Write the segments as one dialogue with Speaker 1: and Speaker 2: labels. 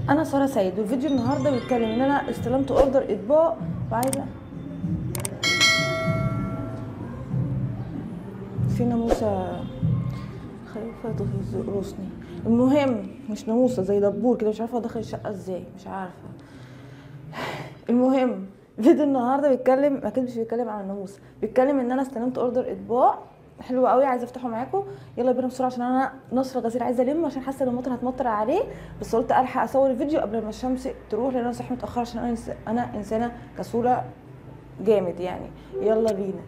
Speaker 1: انا ساره سيد والفيديو النهارده بيتكلم ان انا استلمت اوردر اطباق وعايزه في ناموسه خايفه تقرصني المهم مش ناموسه زي دبور كده مش عارفه ادخل الشقه ازاي مش عارفه المهم فيديو النهارده بيتكلم اكيد مش بيتكلم عن الناموس بيتكلم ان انا استلمت اوردر اطباق حلو قوي عايزه افتحه معاكم يلا بينا بسرعه عشان انا نصر غسيل عايزه الم عشان حاسه ان المطر هتمطر عليه بس قلت الحق اصور الفيديو قبل ما الشمس تروح لان انا صحي متاخر عشان انا إنس- انا انسانه كسوله جامد يعني يلا بينا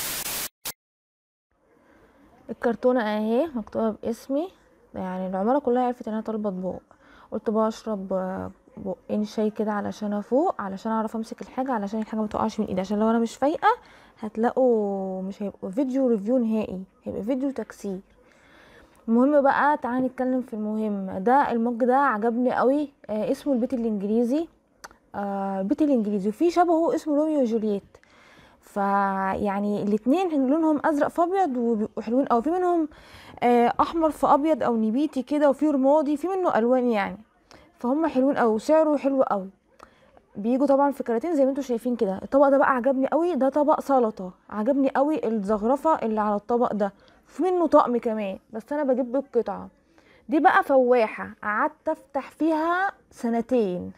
Speaker 1: الكرتونه اهي مكتوبه باسمي يعني العماره كلها عرفت ان انا طالبه اطباق قلت بقى اشرب آه، بقين شاي كده علشان افوق علشان اعرف امسك الحاجه علشان الحاجه ما تقعش من ايدي عشان لو انا مش فايقه هتلاقوا مش هيبقى فيديو ريفيو نهائي هيبقى فيديو تكسير المهم بقى تعالى نتكلم في المهم ده المج ده عجبني قوي آه اسمه البيت الانجليزي آه البيت الانجليزي وفي شبهه اسمه روميو وجولييت فيعني الاتنين لونهم ازرق في ابيض وبيبقوا حلوين قوي في منهم آه احمر في ابيض او نبيتي كده وفي رمادي في منه الوان يعني فهم حلوين قوي وسعره حلو قوي بيجوا طبعا في كراتين زي ما انتم شايفين كده الطبق ده بقى عجبني قوي ده طبق سلطه عجبني قوي الزخرفه اللي على الطبق ده في منه طقم كمان بس انا بجيب بالقطعه دي بقى فواحه قعدت افتح فيها سنتين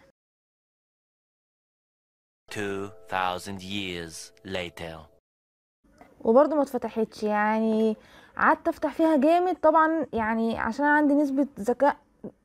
Speaker 2: 2000 years later.
Speaker 1: وبرضه ما اتفتحتش يعني قعدت افتح فيها جامد طبعا يعني عشان انا عندي نسبة ذكاء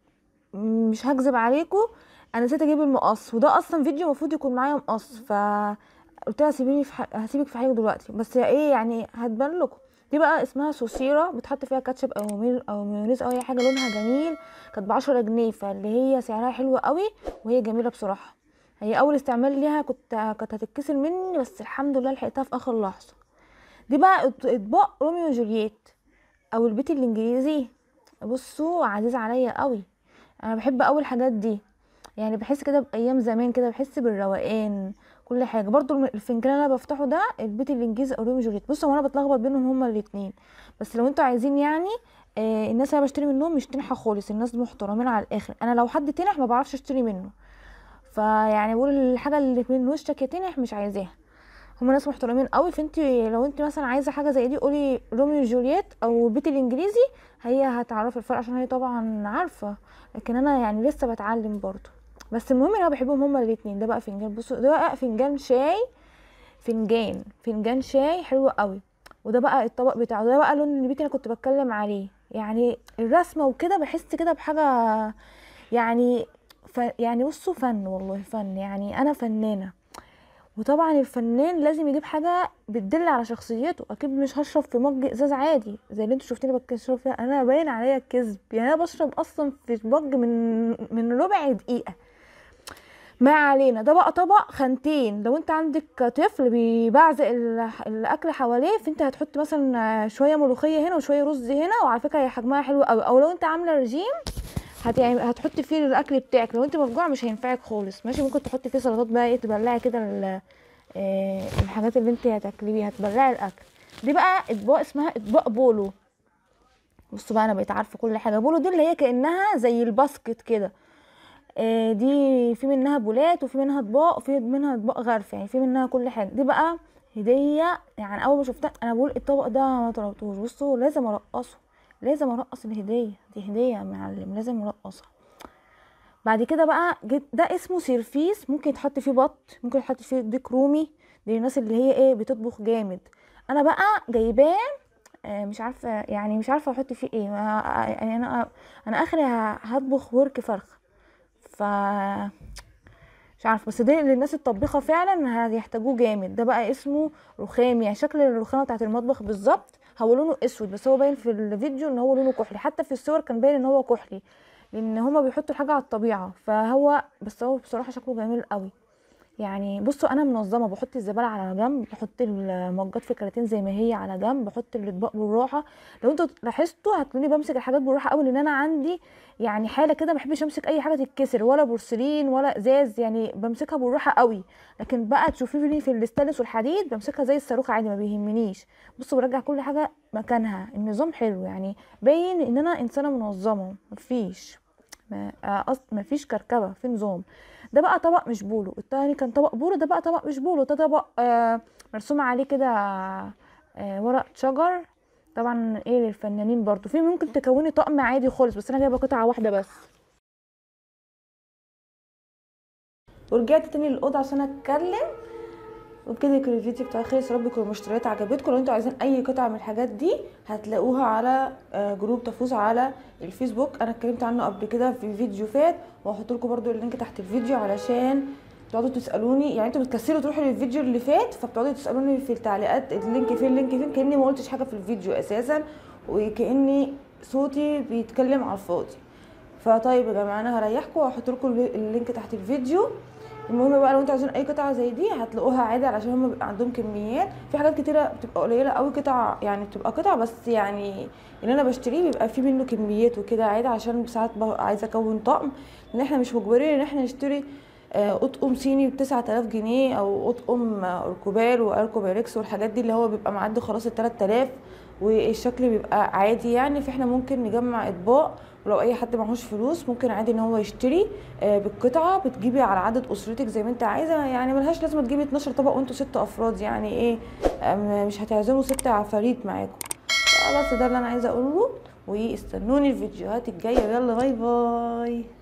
Speaker 1: مش هكذب عليكم انا نسيت اجيب المقص وده اصلا فيديو المفروض يكون معايا مقص ف قلت لها سيبيني في ح... هسيبك في حاجه دلوقتي بس ايه يعني هتبان لكم دي بقى اسمها سوسيرا بتحط فيها كاتشب او ميل او مايونيز او اي حاجه لونها جميل كانت بعشرة جنيه فاللي هي سعرها حلو قوي وهي جميله بصراحه هي اول استعمال ليها كنت كانت هتتكسر مني بس الحمد لله لحقتها في اخر لحظه دي بقى أط- اطباق روميو وجولييت او البيت الانجليزي بصوا عزيز عليا قوي انا بحب اول الحاجات دي يعني بحس كده بايام زمان كده بحس بالروقان كل حاجه برضو الم- الفنجان اللي انا بفتحه ده البيت الانجليزي او روميو وجولييت بصوا هو انا بتلخبط بينهم هما الاتنين بس لو انتوا عايزين يعني آه الناس اللي انا بشتري منهم مش تنحى خالص الناس محترمين على الاخر انا لو حد تنح ما بعرفش اشتري منه فيعني بقول الحاجه اللي من وشك يا تنح مش عايزاها هما ناس محترمين قوي فانت لو انت مثلا عايزه حاجه زي دي قولي روميو وجولييت او بيت الانجليزي هي هتعرف الفرق عشان هي طبعا عارفه لكن انا يعني لسه بتعلم برضو بس المهم ان انا بحبهم هما الاتنين ده بقى فنجان بصوا ده بقى فنجان شاي فنجان فنجان شاي حلو قوي وده بقى الطبق بتاعه ده بقى لون النبيتي اللي كنت بتكلم عليه يعني الرسمه وكده بحس كده بحاجه يعني ف يعني بصوا فن والله فن يعني انا فنانه وطبعا الفنان لازم يجيب حاجه بتدل على شخصيته اكيد مش هشرب في مج ازاز عادي زي اللي انتوا شفتيني بشرب فيها انا باين عليا الكذب يعني انا بشرب اصلا في مج من من ربع دقيقه ما علينا ده بقى طبق خانتين لو انت عندك طفل بيبعزق ال- الاكل حواليه فانت هتحط مثلا شويه ملوخيه هنا وشويه رز هنا وعلى فكره هي حجمها حلو قوي او لو انت عامله رجيم هتعمل هتحطي فيه الاكل بتاعك لو انت مفجوعه مش هينفعك خالص ماشي ممكن تحطي فيه سلطات بقى ايه تبلعي كده ال- آه، الحاجات اللي انت هتاكلي بيها تبلعي الاكل دي بقى اطباق اسمها اطباق بولو بصوا بقى انا بقيت عارفه كل حاجه بولو دي اللي هي كانها زي الباسكت كده آه، دي في منها بولات وفي منها اطباق وفي منها اطباق غرف يعني في منها كل حاجه دي بقى هديه يعني اول ما شفتها انا بقول الطبق ده ما طلبتوش بصوا لازم ارقصه لازم ارقص الهديه دي هديه يا معلم لازم ارقصها بعد كده بقى جيت ده اسمه سيرفيس ممكن يتحط فيه بط ممكن يتحط فيه ديك رومي دي الناس اللي هي ايه بتطبخ جامد انا بقى جايباه آه، مش عارفه يعني مش عارفه احط فيه ايه ما- يعني انا انا اخري ه- هطبخ ورك فرخ ف مش عارفه بس ده للناس الطبيخه فعلا هيحتاجوه جامد ده بقى اسمه رخام يعني شكل الرخامه بتاعت المطبخ بالظبط هو لونه اسود بس هو باين في الفيديو ان هو لونه كحلي حتى في الصور كان باين ان هو كحلي لان هما بيحطوا الحاجه على الطبيعه فهو بس هو بصراحه شكله جميل قوي يعني بصوا انا منظمه بحط الزباله على جنب بحط المجات في كراتين زي ما هي على جنب بحط الاطباق بالراحه لو انتوا لاحظتوا هتلاقوني بمسك الحاجات بالراحه قوي لان انا عندي يعني حاله كده ما بحبش امسك اي حاجه تتكسر ولا بورسلين ولا ازاز يعني بمسكها بالراحه قوي لكن بقى تشوفيني في الاستانلس والحديد بمسكها زي الصاروخ عادي ما بيهمنيش بصوا برجع كل حاجه مكانها النظام حلو يعني باين ان انا انسانه منظمه مفيش ما آه، أص... ما فيش كركبه في نظام ده بقى طبق مش بولو التاني كان طبق بولو ده بقى طبق مش بولو ده طبق آه مرسوم عليه كده آه ورق شجر طبعا ايه للفنانين برضو في ممكن تكوني طقم عادي خالص بس انا جايبه قطعه واحده بس ورجعت تاني للاوضه عشان اتكلم وبكده يكون الفيديو بتاعي خلص يا رب يكون المشتريات عجبتكم لو انتوا عايزين اي قطعه من الحاجات دي هتلاقوها على آه، جروب تفوز على الفيسبوك انا اتكلمت عنه قبل كده في فيديو فات وهحط لكم برده اللينك تحت الفيديو علشان تقعدوا تسالوني يعني انتوا بتكسلوا تروحوا للفيديو اللي فات فبتقعدوا تسالوني في التعليقات اللينك فين اللينك فين كاني ما قلتش حاجه في الفيديو اساسا وكاني صوتي بيتكلم على الفاضي فطيب يا جماعه انا هريحكم وهحط لكم اللينك تحت الفيديو المهم بقى لو انتوا عايزين اي قطعه زي دي هتلاقوها عادي علشان هم بيبقى عندهم كميات في حاجات كتيره بتبقى قليله قوي قطع يعني بتبقى قطع بس يعني اللي انا بشتريه بيبقى فيه منه كميات وكده عادي عشان ساعات ببقى عايزه اكون طقم لان احنا مش مجبرين ان احنا نشتري آه، اطقم صيني بتسعة آلاف جنيه او اطقم آه، اوركوبال واركوباريكس والحاجات دي اللي هو بيبقى معدي خلاص التلات آلاف والشكل بيبقى عادي يعني فاحنا ممكن نجمع اطباق ولو اي حد معهوش فلوس ممكن عادي ان هو يشتري آه، بالقطعه بتجيبي على عدد اسرتك زي ما انت عايزه يعني ملهاش لازمه تجيبي 12 طبق وانتوا ست افراد يعني ايه آه، مش هتعزموا ست عفاريت معاكم بس ده اللي انا عايزه اقوله واستنوني الفيديوهات الجايه يلا باي باي